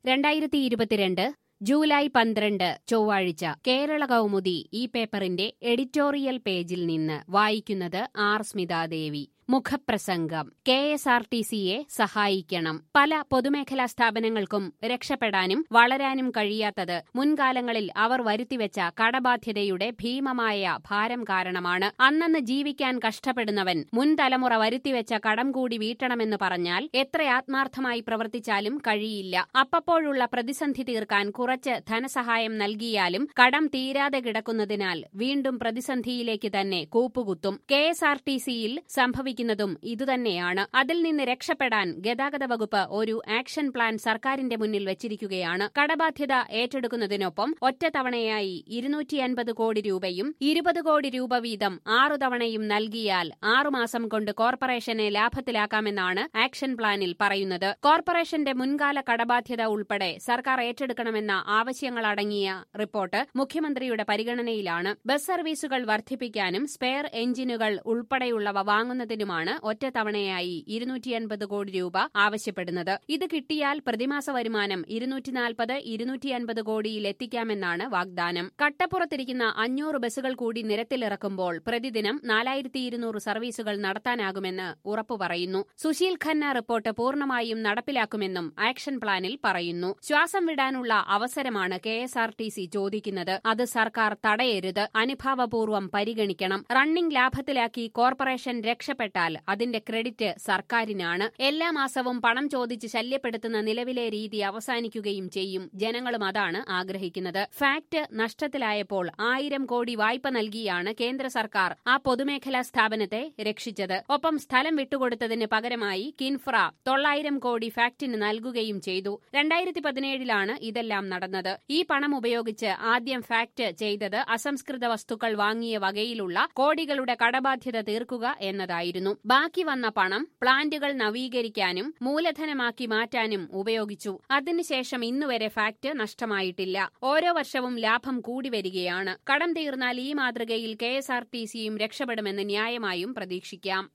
രണ്ടായിരത്തി ഇരുപത്തിരണ്ട് ജൂലൈ പന്ത്രണ്ട് ചൊവ്വാഴ്ച കേരള കൗമുദി ഈ പേപ്പറിന്റെ എഡിറ്റോറിയൽ പേജിൽ നിന്ന് വായിക്കുന്നത് ആർ സ്മിതാദേവി മുഖപ്രസംഗം കെ എസ് ആർ ടി സിയെ സഹായിക്കണം പല പൊതുമേഖലാ സ്ഥാപനങ്ങൾക്കും രക്ഷപ്പെടാനും വളരാനും കഴിയാത്തത് മുൻകാലങ്ങളിൽ അവർ വരുത്തിവെച്ച കടബാധ്യതയുടെ ഭീമമായ ഭാരം കാരണമാണ് അന്നന്ന് ജീവിക്കാൻ കഷ്ടപ്പെടുന്നവൻ മുൻ തലമുറ വരുത്തിവെച്ച കടം കൂടി വീട്ടണമെന്ന് പറഞ്ഞാൽ എത്ര ആത്മാർത്ഥമായി പ്രവർത്തിച്ചാലും കഴിയില്ല അപ്പപ്പോഴുള്ള പ്രതിസന്ധി തീർക്കാൻ കുറച്ച് ധനസഹായം നൽകിയാലും കടം തീരാതെ കിടക്കുന്നതിനാൽ വീണ്ടും പ്രതിസന്ധിയിലേക്ക് തന്നെ കൂപ്പുകുത്തും കെ എസ് ആർ ടി സിയിൽ സംഭവിക്കുന്നതും ഇതുതന്നെയാണ് അതിൽ നിന്ന് രക്ഷപ്പെടാൻ ഗതാഗത വകുപ്പ് ഒരു ആക്ഷൻ പ്ലാൻ സർക്കാരിന്റെ മുന്നിൽ വെച്ചിരിക്കുകയാണ് കടബാധ്യത ഏറ്റെടുക്കുന്നതിനൊപ്പം ഒറ്റത്തവണയായി ഇരുന്നൂറ്റി അൻപത് കോടി രൂപയും ഇരുപത് കോടി രൂപ വീതം ആറു തവണയും നൽകിയാൽ ആറുമാസം കൊണ്ട് കോർപ്പറേഷനെ ലാഭത്തിലാക്കാമെന്നാണ് ആക്ഷൻ പ്ലാനിൽ പറയുന്നത് കോർപ്പറേഷന്റെ മുൻകാല കടബാധ്യത ഉൾപ്പെടെ സർക്കാർ ഏറ്റെടുക്കണമെന്ന ആവശ്യങ്ങളടങ്ങിയ റിപ്പോർട്ട് മുഖ്യമന്ത്രിയുടെ പരിഗണനയിലാണ് ബസ് സർവീസുകൾ വർദ്ധിപ്പിക്കാനും സ്പെയർ എഞ്ചിനുകൾ ഉൾപ്പെടെയുള്ളവ വാങ്ങുന്നതിനുമാണ് ഒറ്റത്തവണയായി ഇരുന്നൂറ്റി അൻപത് കോടി രൂപ ആവശ്യപ്പെടുന്നത് ഇത് കിട്ടിയാൽ പ്രതിമാസ വരുമാനം ഇരുന്നൂറ്റി നാൽപ്പത് ഇരുന്നൂറ്റി അൻപത് കോടിയിൽ എത്തിക്കാമെന്നാണ് വാഗ്ദാനം കട്ടപ്പുറത്തിരിക്കുന്ന അഞ്ഞൂറ് ബസ്സുകൾ കൂടി നിരത്തിലിറക്കുമ്പോൾ പ്രതിദിനം നാലായിരത്തി ഇരുന്നൂറ് സർവീസുകൾ നടത്താനാകുമെന്ന് ഉറപ്പു പറയുന്നു സുശീൽ ഖന്ന റിപ്പോർട്ട് പൂർണ്ണമായും നടപ്പിലാക്കുമെന്നും ആക്ഷൻ പ്ലാനിൽ പറയുന്നു ശ്വാസം വിടാനുള്ള അവസരമാണ് K S R T C ചോദിക്കുന്നത് അത് സർക്കാർ തടയരുത് അനുഭാവപൂർവ്വം പരിഗണിക്കണം റണ്ണിംഗ് ലാഭത്തിലാക്കി കോർപ്പറേഷൻ രക്ഷപ്പെട്ടാൽ അതിന്റെ ക്രെഡിറ്റ് സർക്കാരിനാണ് എല്ലാ മാസവും പണം ചോദിച്ച് ശല്യപ്പെടുത്തുന്ന നിലവിലെ രീതി അവസാനിക്കുകയും ചെയ്യും ജനങ്ങളും അതാണ് ആഗ്രഹിക്കുന്നത് ഫാക്ട് നഷ്ടത്തിലായപ്പോൾ ആയിരം കോടി വായ്പ നൽകിയാണ് കേന്ദ്ര സർക്കാർ ആ പൊതുമേഖലാ സ്ഥാപനത്തെ രക്ഷിച്ചത് ഒപ്പം സ്ഥലം വിട്ടുകൊടുത്തതിന് പകരമായി കിൻഫ്ര തൊള്ളായിരം കോടി ഫാക്ടിന് നൽകുകയും ചെയ്തു രണ്ടായിരത്തി പതിനേഴിലാണ് ഇതെല്ലാം നടന്നത് ഈ പണം ഉപയോഗിച്ച് ആദ്യം ഫാക്ട് ചെയ്തത് അസംസ്കൃത വസ്തുക്കൾ വാങ്ങിയ വകയിലുള്ള കോടികളുടെ കടബാധ്യത തീർക്കുക എന്നതായിരുന്നു ബാക്കി വന്ന പണം പ്ലാന്റുകൾ നവീകരിക്കാനും മൂലധനമാക്കി മാറ്റാനും ഉപയോഗിച്ചു അതിനുശേഷം ഇന്നുവരെ ഫാക്ട് നഷ്ടമായിട്ടില്ല ഓരോ വർഷവും ലാഭം കൂടി വരികയാണ് കടം തീർന്നാൽ ഈ മാതൃകയിൽ കെ എസ് ആർ ടി സിയും രക്ഷപ്പെടുമെന്ന് ന്യായമായും പ്രതീക്ഷിക്കാം